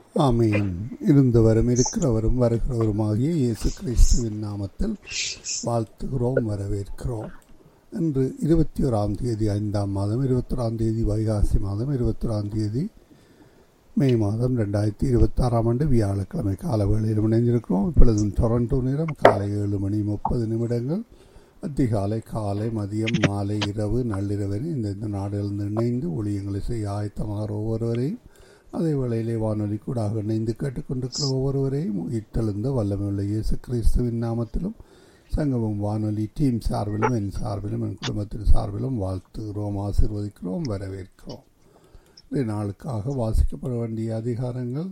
ஆமீன் இருந்தவரும் இருக்கிறவரும் வருகிறவருமாகிய இயேசு கிறிஸ்துவின் நாமத்தில் வாழ்த்துகிறோம் வரவேற்கிறோம் இன்று இருபத்தி ஓராம் தேதி ஐந்தாம் மாதம் இருபத்தொராம் தேதி வைகாசி மாதம் இருபத்தொராம் தேதி மே மாதம் ரெண்டாயிரத்தி இருபத்தாறாம் ஆண்டு வியாழக்கிழமை கால வேளையில் இணைந்திருக்கிறோம் இப்பொழுது டொரண்டோ நேரம் காலை ஏழு மணி முப்பது நிமிடங்கள் அதிகாலை காலை மதியம் மாலை இரவு நள்ளிரவரை இந்த இந்த நாடுகளிலிருந்து இணைந்து ஒளியங்களை செய்ய ஆயத்தமாகிற ஒவ்வொருவரையும் அதே வேளையிலே வானொலி கூடாக இணைந்து கேட்டுக்கொண்டிருக்கிற ஒவ்வொருவரையும் இட்டெழுந்த வல்லமையுள்ள இயேசு கிறிஸ்துவின் நாமத்திலும் சங்கமம் வானொலி டீம் சார்பிலும் என் சார்பிலும் என் குடும்பத்தின் சார்பிலும் வாழ்த்துகிறோம் ஆசீர்வதிக்கிறோம் வரவேற்கிறோம் இன்றைய நாளுக்காக வாசிக்கப்பட வேண்டிய அதிகாரங்கள்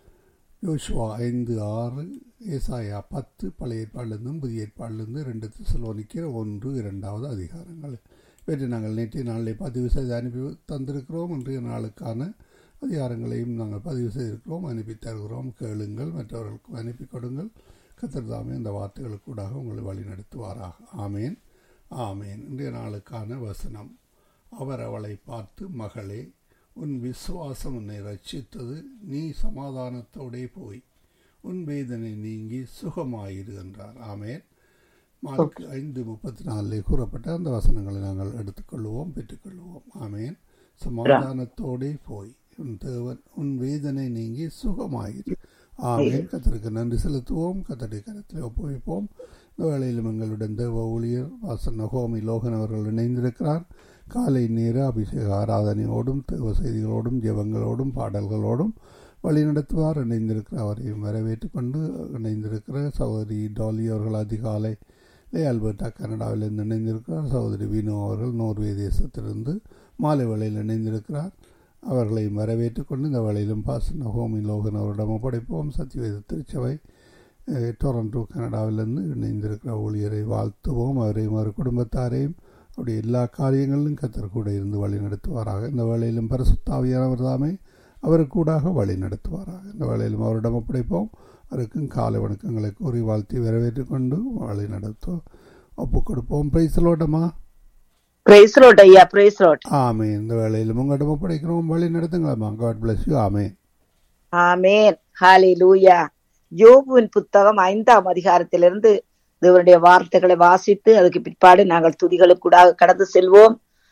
யோசுவா ஐந்து ஆறு ஏசாயா பத்து பழைய ஏற்பாடிலிருந்தும் புதிய ஏற்பாடிலிருந்து ரெண்டு திசலோனிக்கிற ஒன்று இரண்டாவது அதிகாரங்கள் இவற்றை நாங்கள் நேற்றைய நாளிலே பதிவு செய்து அனுப்பி தந்திருக்கிறோம் இன்றைய நாளுக்கான அதிகாரங்களையும் நாங்கள் பதிவு செய்திருக்கிறோம் அனுப்பி தருகிறோம் கேளுங்கள் மற்றவர்களுக்கும் அனுப்பி கொடுங்கள் கத்திரதாமே அந்த வார்த்தைகளுக்கூடாக உங்களை வழிநடத்துவாராக ஆமேன் ஆமேன் இன்றைய நாளுக்கான வசனம் அவர் அவளை பார்த்து மகளே உன் விசுவாசம் உன்னை ரட்சித்தது நீ சமாதானத்தோடே போய் உன் வேதனை நீங்கி சுகமாயிரு என்றார் ஆமேன் மார்க் ஐந்து முப்பத்தி நாலிலே கூறப்பட்ட அந்த வசனங்களை நாங்கள் எடுத்துக்கொள்வோம் பெற்றுக்கொள்வோம் ஆமேன் சமாதானத்தோடே போய் உன் தேவன் உன் வேதனை நீங்கி சுகமாயிரு ஆமேன் கத்தருக்கு நன்றி செலுத்துவோம் கத்தடி கரத்தில் ஒப்புவிப்போம் இந்த வேளையிலும் எங்களுடன் தேவ ஊழியர் வாசன் ஹோமி லோகன் அவர்கள் இணைந்திருக்கிறார் காலை நேர அபிஷேக ஆராதனையோடும் தேவ செய்திகளோடும் ஜெபங்களோடும் பாடல்களோடும் வழிநடத்துவார் இணைந்திருக்கிற அவரையும் வரவேற்று கொண்டு இணைந்திருக்கிற சகோதரி டாலி அவர்கள் அதிகாலை அல்பர்டா கனடாவிலிருந்து இணைந்திருக்கிறார் சகோதரி வினோ அவர்கள் நோர்வே தேசத்திலிருந்து மாலை வேளையில் இணைந்திருக்கிறார் அவர்களையும் வரவேற்று கொண்டு இந்த வேளையிலும் பாசன ஹோமி லோகன் அவரிடம் ஒப்படைப்போம் சத்தியவேத திருச்சபை டொரண்டோ கனடாவிலிருந்து இணைந்திருக்கிற ஊழியரை வாழ்த்துவோம் அவரையும் அவர் குடும்பத்தாரையும் அவருடைய எல்லா காரியங்களிலும் கத்தர் கூட இருந்து வழி நடத்துவாராக இந்த வேளையிலும் பரிசுத்தாவியானவர் தாமே அவருக்கூடாக வழி நடத்துவாராக இந்த வேளையிலும் அவரிடம் ஒப்படைப்போம் அவருக்கும் காலை வணக்கங்களை கூறி வாழ்த்தி வரவேற்று கொண்டு வழி நடத்தும் ஒப்பு கொடுப்போம் பிரைஸ்லோட்டமா பிரைஸ் ரோட் ஐயா பிரைஸ் ரோட் ஆமே இந்த வேளையிலும் உங்களிடம் ஒப்படைக்கிறோம் வழி நடத்துங்களா காட் பிளஸ் யூ ஆமே ஆமேன் ஹாலே லூயா யோபுவின் புத்தகம் ஐந்தாம் அதிகாரத்திலிருந்து தேவனுடைய வார்த்தைகளை வாசித்து அதுக்கு பிற்பாடு நாங்கள் துதிகளுக்கூடாக கடந்து செல்வோம்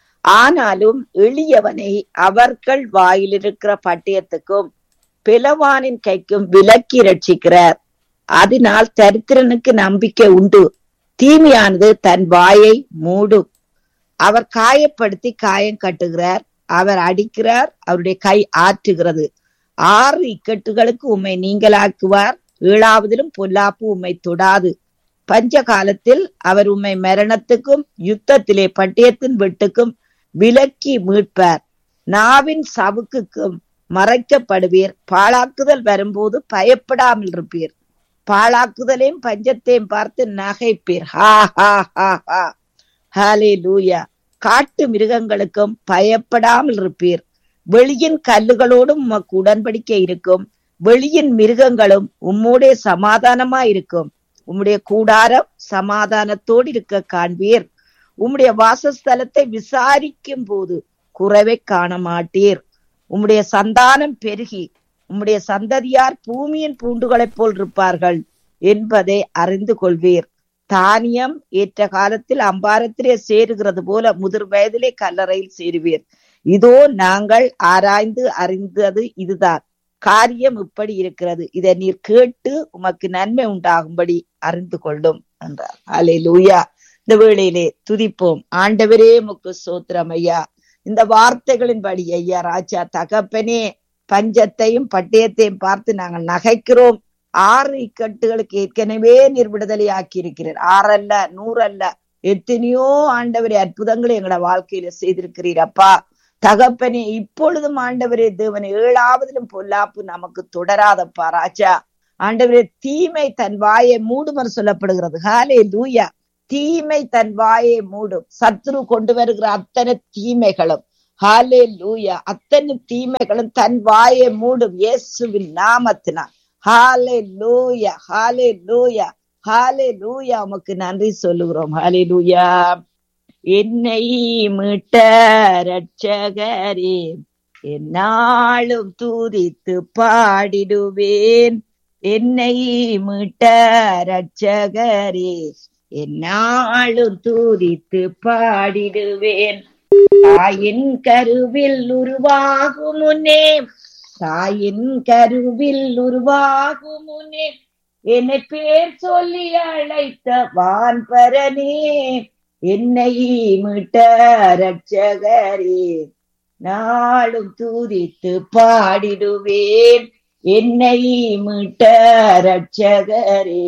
ஆனாலும் எளியவனை அவர்கள் வாயில் இருக்கிற பட்டயத்துக்கும் பிளவானின் கைக்கும் விலக்கி ரட்சிக்கிறார் அதனால் தரித்திரனுக்கு நம்பிக்கை உண்டு தீமையானது தன் வாயை மூடும் அவர் காயப்படுத்தி காயம் கட்டுகிறார் அவர் அடிக்கிறார் அவருடைய கை ஆற்றுகிறது ஆறு இக்கட்டுகளுக்கு உம்மை நீங்களாக்குவார் ஏழாவதிலும் பொல்லாப்பு உம்மை தொடாது பஞ்ச காலத்தில் அவர் உம்மை மரணத்துக்கும் யுத்தத்திலே பட்டயத்தின் வெட்டுக்கும் விலக்கி மீட்பார் நாவின் சவுக்குக்கும் மறைக்கப்படுவீர் பாழாக்குதல் வரும்போது பயப்படாமல் இருப்பீர் பாழாக்குதலையும் பஞ்சத்தையும் பார்த்து நகைப்பீர் ஹா ஹா ஹா ஹா ஹாலே லூயா காட்டு மிருகங்களுக்கும் பயப்படாமல் இருப்பீர் வெளியின் கல்லுகளோடும் உமக்கு உடன்படிக்கை இருக்கும் வெளியின் மிருகங்களும் உம்முடைய சமாதானமா இருக்கும் உம்முடைய கூடாரம் சமாதானத்தோடு இருக்க காண்பீர் உம்முடைய வாசஸ்தலத்தை விசாரிக்கும் போது குறைவை காண மாட்டீர் உம்முடைய சந்தானம் பெருகி உம்முடைய சந்ததியார் பூமியின் பூண்டுகளைப் போல் இருப்பார்கள் என்பதை அறிந்து கொள்வீர் தானியம் ஏற்ற காலத்தில் அம்பாரத்திலே சேருகிறது போல முதிர் வயதிலே கல்லறையில் சேருவீர் இதோ நாங்கள் ஆராய்ந்து அறிந்தது இதுதான் காரியம் இப்படி இருக்கிறது இதை நீர் கேட்டு உமக்கு நன்மை உண்டாகும்படி அறிந்து கொள்ளும் என்றார் அலே லூயா இந்த வேளையிலே துதிப்போம் ஆண்டவரே முக்கு சோத்திரம் ஐயா இந்த வார்த்தைகளின்படி ஐயா ராஜா தகப்பனே பஞ்சத்தையும் பட்டயத்தையும் பார்த்து நாங்கள் நகைக்கிறோம் ஆறு இக்கட்டுகளுக்கு ஏற்கனவே நீர் விடுதலை ஆக்கி இருக்கிறார் ஆறல்ல நூறல்ல எத்தனையோ ஆண்டவரே அற்புதங்களை எங்களோட வாழ்க்கையில செய்திருக்கிறீர் அப்பா தகப்பனே இப்பொழுதும் ஆண்டவரே தேவன் ஏழாவதிலும் பொல்லாப்பு நமக்கு தொடராதப்பா ராஜா ஆண்டவரே தீமை தன் வாயை மூடுமர் சொல்லப்படுகிறது ஹாலே லூயா தீமை தன் வாயை மூடும் சத்ரு கொண்டு வருகிற அத்தனை தீமைகளும் ஹாலே லூயா அத்தனை தீமைகளும் தன் வாயை மூடும் இயேசுவின் நாமத்தினால் ஹாலே லூயா ஹாலே லூயா ஹாலே லூயா உமக்கு நன்றி சொல்லுகிறோம் ஹாலே லூயா என்னை மீட்ட ரட்சகரே என்னாலும் துதித்து பாடிடுவேன் என்னை மீட்ட ரட்சகரே என்னாலும் துதித்து பாடிடுவேன் தாயின் கருவில் உருவாகும் முன்னே தாயின் கருவில் உருவாகும் முன்னே என்னை பேர் சொல்லி அழைத்த வான்பரனே என்னை மீட்ட ரட்சகரே நாளும் துதித்து பாடிடுவேன் என்னை மீட்ட ரட்சகரே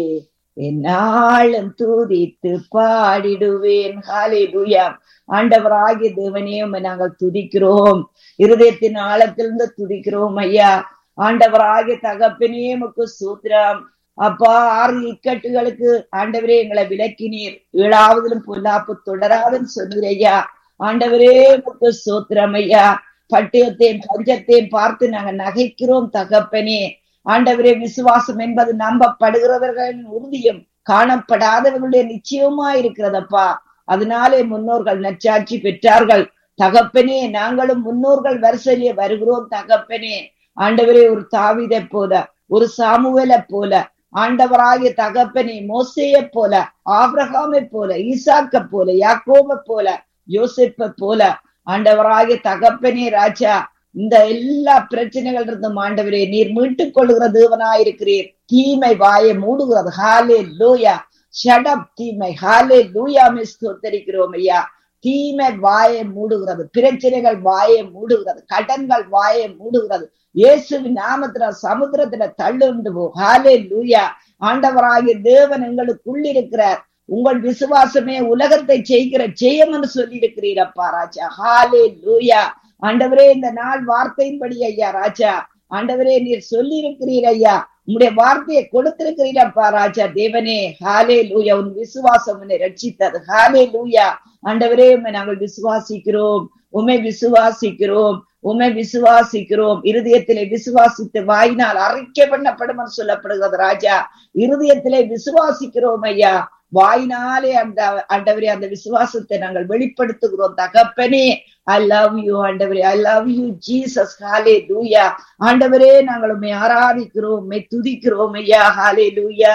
என்னாலும் துதித்து பாடிடுவேன் ஹalleluya ஆண்டவராகிய தேவனே உம்மை நாங்கள் துதிக்கிறோம் இருதயத்தின் ஆழத்திலிருந்து துதிக்கிறோம் ஐயா ஆண்டவராகிய தகப்பனே உமக்கு சூத்திரம் அப்பா ஆறு இக்கட்டுகளுக்கு ஆண்டவரே எங்களை விலக்கினீர் ஏழாவதிலும் பொல்லாப்பு தொடராதுன்னு சொன்னீர் ஐயா ஆண்டவரே உமக்கு சூத்திரம் ஐயா பட்டயத்தையும் பஞ்சத்தையும் பார்த்து நாங்க நகைக்கிறோம் தகப்பனே ஆண்டவரே விசுவாசம் என்பது நம்பப்படுகிறவர்களின் உறுதியும் காணப்படாதவர்களுடைய நிச்சயமா இருக்கிறதப்பா அதனாலே முன்னோர்கள் நச்சாட்சி பெற்றார்கள் தகப்பனே நாங்களும் முன்னோர்கள் வரிசையிலே வருகிறோம் தகப்பனே ஆண்டவரே ஒரு தாவிதை போல ஒரு சாமுவேலை போல ஆண்டவராகிய தகப்பனே மோசையை போல ஆபிரகாமை போல ஈசாக்க போல யாக்கோபை போல யோசிப்பை போல ஆண்டவராகிய தகப்பனே ராஜா இந்த எல்லா பிரச்சனைகள் இருந்தும் ஆண்டவரே நீர் மீட்டுக் கொள்கிற தேவனாயிருக்கிறீர் தீமை வாயை மூடுகிறது ஹாலே லூயா ஷடப் தீமை ஹாலே லூயாமை ஸ்தோத்தரிக்கிறோம் ஐயா தீமை வாயை மூடுகிறது பிரச்சனைகள் வாயை மூடுகிறது கடன்கள் வாயை மூடுகிறது இயேசுவின் நாமத்துல சமுத்திரத்துல தள்ளுண்டு போ ஹாலே லூயா ஆண்டவராகிய தேவன் எங்களுக்குள் இருக்கிறார் உங்கள் விசுவாசமே உலகத்தை செய்கிற ஜெயம் என்று சொல்லி இருக்கிறீரப்பா ராஜா ஹாலே லூயா ஆண்டவரே இந்த நாள் வார்த்தையின்படி ஐயா ராஜா ஆண்டவரே நீர் சொல்லி இருக்கிறீர் ஐயா உங்களுடைய வார்த்தையை கொடுத்திருக்கிறீரப்பா ராஜா தேவனே ஹாலே லூயா உன் விசுவாசம் உன்னை ரட்சித்தது ஹாலே லூயா ஆண்டவரே உண்மை நாங்கள் விசுவாசிக்கிறோம் உண்மை விசுவாசிக்கிறோம் உண்மை விசுவாசிக்கிறோம் இருதயத்திலே விசுவாசித்து வாயினால் அறிக்கை பண்ணப்படும் என்று சொல்லப்படுகிறது ராஜா இருதயத்திலே விசுவாசிக்கிறோம் ஐயா வாயினாலே அந்த ஆண்டவரே அந்த விசுவாசத்தை நாங்கள் வெளிப்படுத்துகிறோம் தகப்பனே ஐ லவ் யூ ஆண்டவரே I love you Jesus hallelujah ஆண்டவரே நாங்கள் உண்மை ஆராதிக்கிறோம் உண்மை துதிக்கிறோம் ஐயா ஹாலே லூயா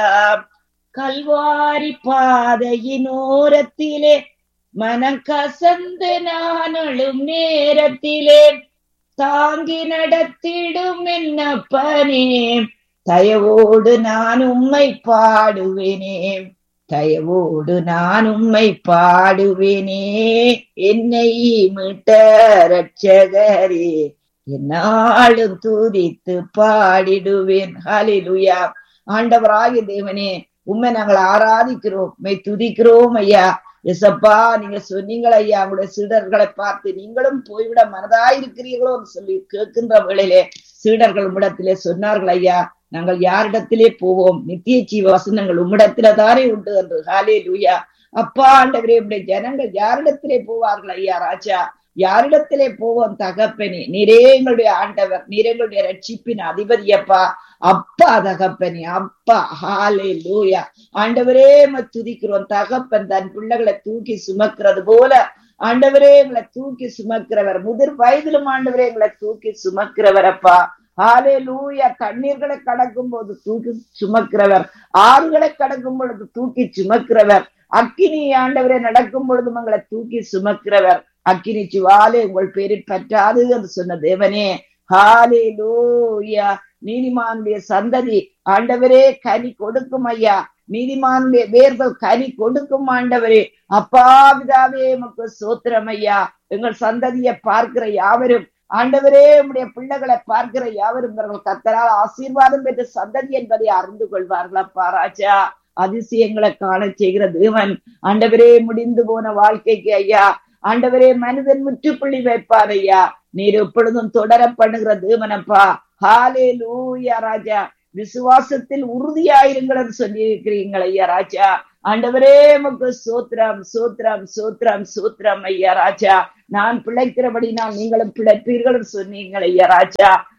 கல்வாரி பாதையின் ஓரத்திலே மனம் கசந்து நானும் நேரத்திலே தாங்கி நடத்திடும் என்னப்பனே தயவோடு நான் உம்மை பாடுவேனே தயவோடு நான் உம்மை பாடுவேனே என்னை மீட்ட ரட்சகரே என்னாலும் துதித்து பாடிடுவேன் ஹalleluya ஆண்டவராகிய தேவனே உண்மை நாங்கள் ஆராதிக்கிறோம் உண்மை துதிக்கிறோம் ஐயா எசப்பா நீங்க சொன்னீங்கள் ஐயா உங்களுடைய சீடர்களை பார்த்து நீங்களும் போய்விட மனதாயிருக்கிறீர்களோ சொல்லி கேட்கின்ற வேளையிலே சீடர்கள் உம்மிடத்திலே சொன்னார்கள் ஐயா நாங்கள் யாரிடத்திலே போவோம் நித்திய ஜீவ வசனங்கள் உம்மிடத்தில தானே உண்டு என்று ஹாலே லூயா அப்பா ஆண்டவரே உடைய ஜனங்கள் யாரிடத்திலே போவார்கள் ஐயா ராஜா யாரிடத்திலே போவோம் தகப்பனே நீரே எங்களுடைய ஆண்டவர் நீரே எங்களுடைய ரட்சிப்பின் அதிபதியப்பா அப்பா தகப்பனே அப்பா ஹாலே லூயா ஆண்டவரே துதிக்கிறோம் தகப்பன் தன் பிள்ளைகளை தூக்கி சுமக்கிறது போல ஆண்டவரே எங்களை தூக்கி சுமக்கிறவர் முதிர் வயதிலும் ஆண்டவரே எங்களை தூக்கி சுமக்கிறவர் அப்பா ஹாலே லூயா தண்ணீர்களை கடக்கும் போது தூக்கி சுமக்கிறவர் ஆறுகளை கடக்கும் பொழுது தூக்கி சுமக்கிறவர் அக்கினி ஆண்டவரே நடக்கும் பொழுதும் எங்களை தூக்கி சுமக்கிறவர் அக்கினி சுவாலே உங்கள் பேரில் பற்றாது என்று சொன்ன தேவனே ஹாலே லூயா நீதிமானுடைய சந்ததி ஆண்டவரே கனி கொடுக்கும் ஐயா நீதிமானுடைய வேர்கள் கனி கொடுக்கும் ஆண்டவரே அப்பா பிதாவே உமக்கு சோத்திரம் ஐயா எங்கள் சந்ததியை பார்க்கிற யாவரும் ஆண்டவரே உடைய பிள்ளைகளை பார்க்கிற யாவரும் இவர்கள் கத்தரால் ஆசீர்வாதம் பெற்ற சந்ததி என்பதை அறிந்து கொள்வார்கள் அப்பா ராஜா அதிசயங்களை காண செய்கிற தேவன் ஆண்டவரே முடிந்து போன வாழ்க்கைக்கு ஐயா ஆண்டவரே மனிதன் முற்றுப்புள்ளி வைப்பார் ஐயா நீர் எப்பொழுதும் தொடர பண்ணுகிற தேவனப்பா ஹாலே லூயா ராஜா விசுவாசத்தில் உறுதியாயிருங்கள் சொல்லி இருக்கிறீங்கள் ஐயா ராஜா ஆண்டவரே உமக்கு சோத்ரம் சோத்ரம் சோத்ரம் சோத்ரம் ஐயா ராஜா நான் பிழைக்கிறபடி நான் நீங்களும் பிழைப்பீர்கள் சொன்னீங்கள் ஐயா ராஜா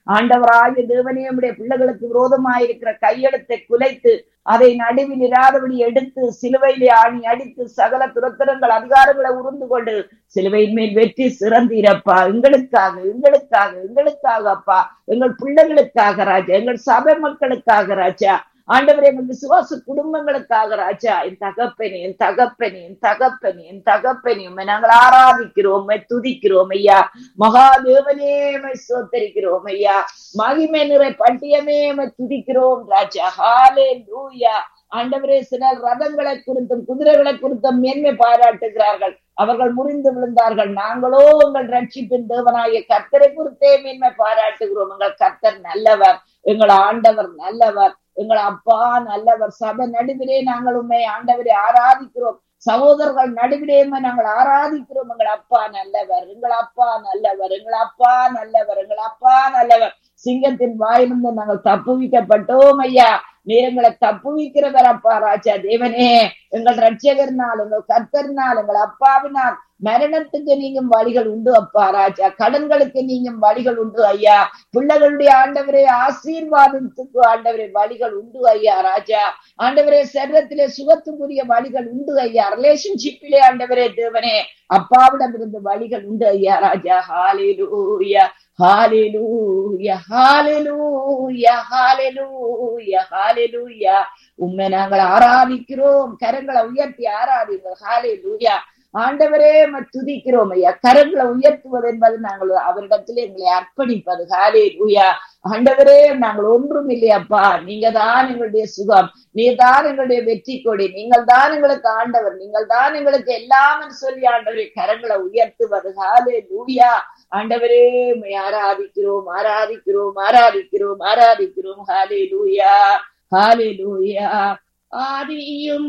ஆண்டவராகிய தேவனே நம்முடைய பிள்ளைகளுக்கு விரோதமாயிருக்கிற கையெழுத்தை குலைத்து அதை நடுவில் இராதபடி எடுத்து சிலுவையிலே ஆணி அடித்து சகல துரத்திரங்கள் அதிகாரங்களை உருந்து கொண்டு சிலுவையின் மேல் வெற்றி சிறந்தீரப்பா எங்களுக்காக எங்களுக்காக எங்களுக்காக அப்பா எங்கள் பிள்ளைகளுக்காக ராஜா எங்கள் சபை மக்களுக்காக ராஜா ஆண்டவரே எங்கள் விசுவாச குடும்பங்களுக்காக ராஜா என் தகப்பனே என் தகப்பனே என் தகப்பனே என் தகப்பனே உம்மை நாங்கள் ஆராதிக்கிறோம் உம்மை துதிக்கிறோம் ஐயா மகாதேவனே உம்மை சோத்தரிக்கிறோம் ஐயா மகிமை நிறை பட்டியமே உம்மை துதிக்கிறோம் ராஜா ஹாலே லூயா ஆண்டவரே சிலர் ரதங்களை குறித்தும் குதிரைகளை குறித்தும் மேன்மை பாராட்டுகிறார்கள் அவர்கள் முறிந்து விழுந்தார்கள் நாங்களோ உங்கள் ரட்சிப்பின் தேவனாகிய கர்த்தரை குறித்தே மேன்மை பாராட்டுகிறோம் எங்கள் கர்த்தர் நல்லவர் எங்கள் ஆண்டவர் நல்லவர் எங்கள் அப்பா நல்லவர் சபை நடுவிலே நாங்கள் உண்மை ஆண்டவரை ஆராதிக்கிறோம் சகோதரர்கள் நடுவிலே நாங்கள் ஆராதிக்கிறோம் எங்கள் அப்பா நல்லவர் எங்கள் அப்பா நல்லவர் எங்கள் அப்பா நல்லவர் எங்கள் அப்பா நல்லவர் சிங்கத்தின் வாயிலிருந்து நாங்கள் தப்புவிக்கப்பட்டோம் ஐயா நீர் எங்களை தப்புவிக்கிறவர் அப்பா ராஜா தேவனே எங்கள் ரட்சகர்னால் எங்கள் கர்த்தர்னால் எங்கள் அப்பாவினால் மரணத்துக்கு நீங்கும் வழிகள் உண்டு அப்பா ராஜா கடன்களுக்கு நீங்கும் வழிகள் உண்டு ஐயா பிள்ளைகளுடைய ஆண்டவரே ஆசீர்வாதத்துக்கு ஆண்டவரே வழிகள் உண்டு ஐயா ராஜா ஆண்டவரே சரீரத்திலே சுகத்துக்குரிய வழிகள் உண்டு ஐயா ரிலேஷன்ஷிப்பிலே ஆண்டவரே தேவனே அப்பாவிடம் இருந்து வழிகள் உண்டு ஐயா ராஜா hallelujah hallelujah hallelujah hallelujah hallelujah உண்மை நாங்கள் ஆராதிக்கிறோம் கரங்களை உயர்த்தி ஆராதிங்கள் ஹாலேலூயா ஆண்டவரே துதிக்கிறோம் ஐயா கரங்களை உயர்த்துவது என்பது நாங்கள் அவரிடத்தில் எங்களை அர்ப்பணிப்பது ஹாலே லூயா ஆண்டவரே நாங்கள் ஒன்றும் இல்லையாப்பா நீங்க தான் எங்களுடைய சுகம் நீ தான் எங்களுடைய வெற்றி கொடி நீங்கள் தான் எங்களுக்கு ஆண்டவர் நீங்கள் தான் எங்களுக்கு எல்லாம் சொல்லி ஆண்டவரே கரங்களை உயர்த்துவது ஹாலே லூயா ஆண்டவரே ஆராதிக்கிறோம் ஆராதிக்கிறோம் ஆராதிக்கிறோம் ஆராதிக்கிறோம் ஹாலே லூயா ஹாலே லூயா ஆதியும்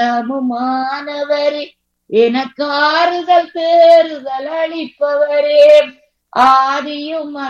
அந்தமுமானவரே எனக்கு ஆறுதல் தேறுதல் அளிப்பவரே ஆதியும்